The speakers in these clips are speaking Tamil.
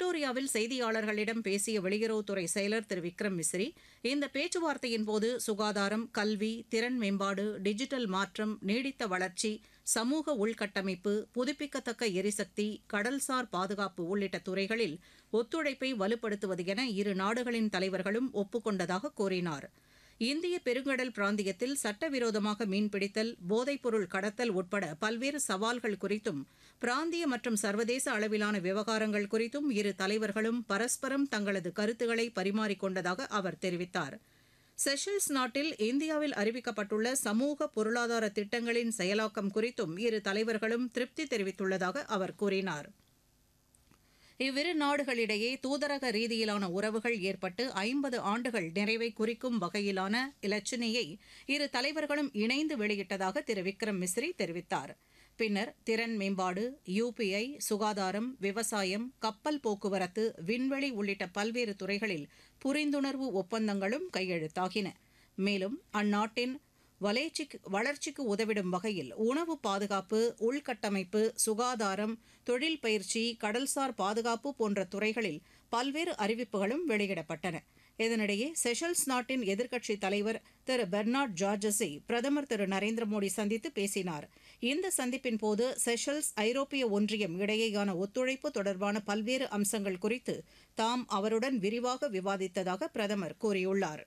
விக்டோரியாவில் செய்தியாளர்களிடம் பேசிய வெளியுறவுத்துறை செயலர் திரு விக்ரம் மிஸ்ரி இந்த பேச்சுவார்த்தையின் போது சுகாதாரம் கல்வி திறன் மேம்பாடு டிஜிட்டல் மாற்றம் நீடித்த வளர்ச்சி சமூக உள்கட்டமைப்பு புதுப்பிக்கத்தக்க எரிசக்தி கடல்சார் பாதுகாப்பு உள்ளிட்ட துறைகளில் ஒத்துழைப்பை வலுப்படுத்துவது என இரு நாடுகளின் தலைவர்களும் ஒப்புக்கொண்டதாக கூறினார் இந்திய பெருங்கடல் பிராந்தியத்தில் சட்டவிரோதமாக மீன்பிடித்தல் போதைப்பொருள் கடத்தல் உட்பட பல்வேறு சவால்கள் குறித்தும் பிராந்திய மற்றும் சர்வதேச அளவிலான விவகாரங்கள் குறித்தும் இரு தலைவர்களும் பரஸ்பரம் தங்களது கருத்துக்களை பரிமாறிக்கொண்டதாக அவர் தெரிவித்தார் செஷல்ஸ் நாட்டில் இந்தியாவில் அறிவிக்கப்பட்டுள்ள சமூக பொருளாதார திட்டங்களின் செயலாக்கம் குறித்தும் இரு தலைவர்களும் திருப்தி தெரிவித்துள்ளதாக அவர் கூறினார் இவ்விரு நாடுகளிடையே தூதரக ரீதியிலான உறவுகள் ஏற்பட்டு ஐம்பது ஆண்டுகள் நிறைவை குறிக்கும் வகையிலான இலச்சினையை இரு தலைவர்களும் இணைந்து வெளியிட்டதாக திரு விக்ரம் மிஸ்ரி தெரிவித்தார் பின்னர் திறன் மேம்பாடு யுபிஐ சுகாதாரம் விவசாயம் கப்பல் போக்குவரத்து விண்வெளி உள்ளிட்ட பல்வேறு துறைகளில் புரிந்துணர்வு ஒப்பந்தங்களும் கையெழுத்தாகின மேலும் அந்நாட்டின் வளர்ச்சிக்கு வளர்ச்சிக்கு உதவிடும் வகையில் உணவு பாதுகாப்பு உள்கட்டமைப்பு சுகாதாரம் தொழில் பயிற்சி கடல்சார் பாதுகாப்பு போன்ற துறைகளில் பல்வேறு அறிவிப்புகளும் வெளியிடப்பட்டன இதனிடையே செஷல்ஸ் நாட்டின் எதிர்க்கட்சித் தலைவர் திரு பெர்னார்ட் ஜார்ஜஸை பிரதமர் திரு நரேந்திர மோடி சந்தித்து பேசினார் இந்த சந்திப்பின் போது செஷல்ஸ் ஐரோப்பிய ஒன்றியம் இடையேயான ஒத்துழைப்பு தொடர்பான பல்வேறு அம்சங்கள் குறித்து தாம் அவருடன் விரிவாக விவாதித்ததாக பிரதமர் கூறியுள்ளார்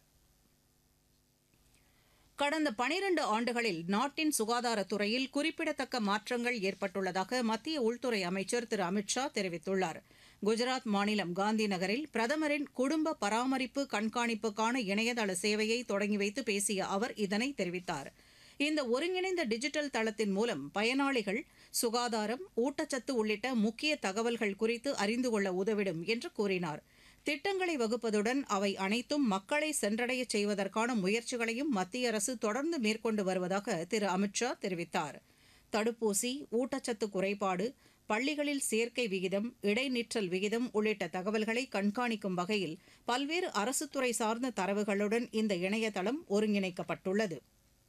கடந்த பனிரண்டு ஆண்டுகளில் நாட்டின் சுகாதாரத்துறையில் குறிப்பிடத்தக்க மாற்றங்கள் ஏற்பட்டுள்ளதாக மத்திய உள்துறை அமைச்சர் திரு அமித் ஷா தெரிவித்துள்ளார் குஜராத் மாநிலம் காந்தி நகரில் பிரதமரின் குடும்ப பராமரிப்பு கண்காணிப்புக்கான இணையதள சேவையை தொடங்கி வைத்து பேசிய அவர் இதனை தெரிவித்தார் இந்த ஒருங்கிணைந்த டிஜிட்டல் தளத்தின் மூலம் பயனாளிகள் சுகாதாரம் ஊட்டச்சத்து உள்ளிட்ட முக்கிய தகவல்கள் குறித்து அறிந்து கொள்ள உதவிடும் என்று கூறினார் திட்டங்களை வகுப்பதுடன் அவை அனைத்தும் மக்களை சென்றடைய செய்வதற்கான முயற்சிகளையும் மத்திய அரசு தொடர்ந்து மேற்கொண்டு வருவதாக திரு அமித்ஷா தெரிவித்தார் தடுப்பூசி ஊட்டச்சத்து குறைபாடு பள்ளிகளில் சேர்க்கை விகிதம் இடைநிற்றல் விகிதம் உள்ளிட்ட தகவல்களை கண்காணிக்கும் வகையில் பல்வேறு அரசுத்துறை சார்ந்த தரவுகளுடன் இந்த இணையதளம் ஒருங்கிணைக்கப்பட்டுள்ளது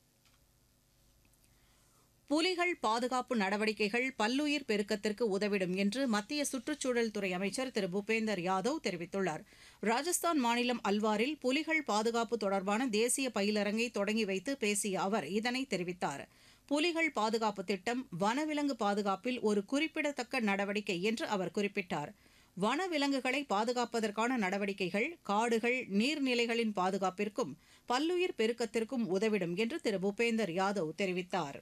புலிகள் பாதுகாப்பு நடவடிக்கைகள் பல்லுயிர் பெருக்கத்திற்கு உதவிடும் என்று மத்திய சுற்றுச்சூழல் துறை அமைச்சர் திரு பூபேந்தர் யாதவ் தெரிவித்துள்ளார் ராஜஸ்தான் மாநிலம் அல்வாரில் புலிகள் பாதுகாப்பு தொடர்பான தேசிய பயிலரங்கை தொடங்கி வைத்து பேசிய அவர் இதனை தெரிவித்தார் புலிகள் பாதுகாப்பு திட்டம் வனவிலங்கு பாதுகாப்பில் ஒரு குறிப்பிடத்தக்க நடவடிக்கை என்று அவர் குறிப்பிட்டார் வனவிலங்குகளை பாதுகாப்பதற்கான நடவடிக்கைகள் காடுகள் நீர்நிலைகளின் பாதுகாப்பிற்கும் பல்லுயிர் பெருக்கத்திற்கும் உதவிடும் என்று திரு பூபேந்தர் யாதவ் தெரிவித்தார்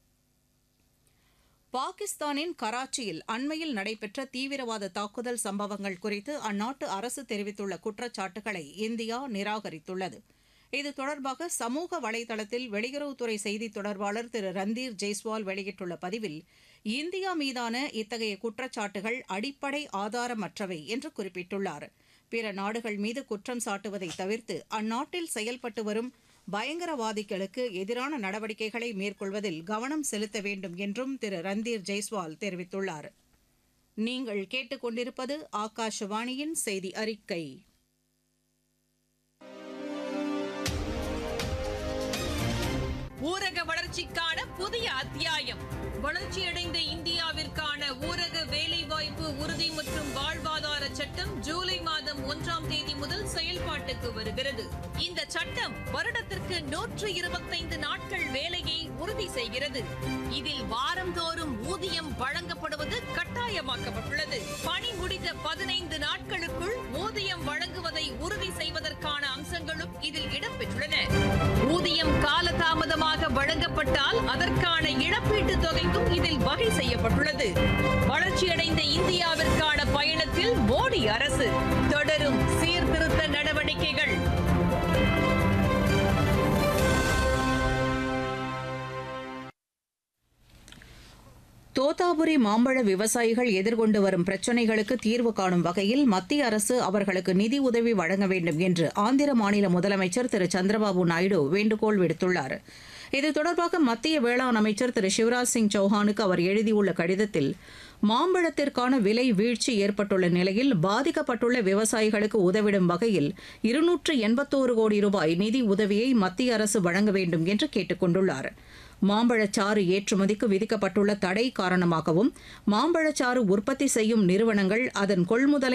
பாகிஸ்தானின் கராச்சியில் அண்மையில் நடைபெற்ற தீவிரவாத தாக்குதல் சம்பவங்கள் குறித்து அந்நாட்டு அரசு தெரிவித்துள்ள குற்றச்சாட்டுகளை இந்தியா நிராகரித்துள்ளது இது தொடர்பாக சமூக வலைதளத்தில் வெளியுறவுத்துறை செய்தி தொடர்பாளர் திரு ரந்தீர் ஜெய்ஸ்வால் வெளியிட்டுள்ள பதிவில் இந்தியா மீதான இத்தகைய குற்றச்சாட்டுகள் அடிப்படை ஆதாரமற்றவை என்று குறிப்பிட்டுள்ளார் பிற நாடுகள் மீது குற்றம் சாட்டுவதை தவிர்த்து அந்நாட்டில் செயல்பட்டு வரும் பயங்கரவாதிகளுக்கு எதிரான நடவடிக்கைகளை மேற்கொள்வதில் கவனம் செலுத்த வேண்டும் என்றும் திரு ரந்தீர் ஜெய்ஸ்வால் தெரிவித்துள்ளார் நீங்கள் கேட்டுக்கொண்டிருப்பது ஆகாஷவாணியின் செய்தி அறிக்கை ஊரக வளர்ச்சிக்கான புதிய அத்தியாயம் வளர்ச்சியடைந்த இந்தியாவிற்கான ஊரக வேலைவாய்ப்பு உறுதி மற்றும் வாழ்வாதார சட்டம் ஜூலை மாதம் ஒன்றாம் தேதி முதல் செயல்பாட்டுக்கு வருகிறது இந்த சட்டம் வருடத்திற்கு நூற்று இருபத்தைந்து நாட்கள் வேலையை உறுதி செய்கிறது இதில் வாரந்தோறும் ஊதியம் வழங்கப்படுவது கட்டாயமாக்கப்பட்டுள்ளது பணி முடிந்த பதினைந்து நாட்களுக்குள் ஊதியம் வழங்குவதை உறுதி செய்வதற்கான அம்சங்களும் இதில் இடம்பெற்றுள்ளன ஊதியம் காலதாமதமாக வழங்கப்பட்டால் அதற்கான இழப்பீட்டு தொகைக்கும் இதில் வகை செய்யப்பட்டுள்ளது வளர்ச்சியடைந்த இந்தியாவிற்கான பயணத்தில் மோடி அரசு தொடரும் சீர்திருத்த நடவடிக்கைகள் தோத்தாபுரி மாம்பழ விவசாயிகள் எதிர்கொண்டு வரும் பிரச்சினைகளுக்கு தீர்வு காணும் வகையில் மத்திய அரசு அவர்களுக்கு நிதி உதவி வழங்க வேண்டும் என்று ஆந்திர மாநில முதலமைச்சர் திரு சந்திரபாபு நாயுடு வேண்டுகோள் விடுத்துள்ளார் இது தொடர்பாக மத்திய வேளாண் அமைச்சர் திரு சிவராஜ் சிங் சௌஹானுக்கு அவர் எழுதியுள்ள கடிதத்தில் மாம்பழத்திற்கான விலை வீழ்ச்சி ஏற்பட்டுள்ள நிலையில் பாதிக்கப்பட்டுள்ள விவசாயிகளுக்கு உதவிடும் வகையில் இருநூற்று எண்பத்தோரு கோடி ரூபாய் நிதி உதவியை மத்திய அரசு வழங்க வேண்டும் என்று கேட்டுக் கொண்டுள்ளார் மாம்பழச்சாறு ஏற்றுமதிக்கு விதிக்கப்பட்டுள்ள தடை காரணமாகவும் மாம்பழச்சாறு உற்பத்தி செய்யும் நிறுவனங்கள் அதன் கொள்முதலை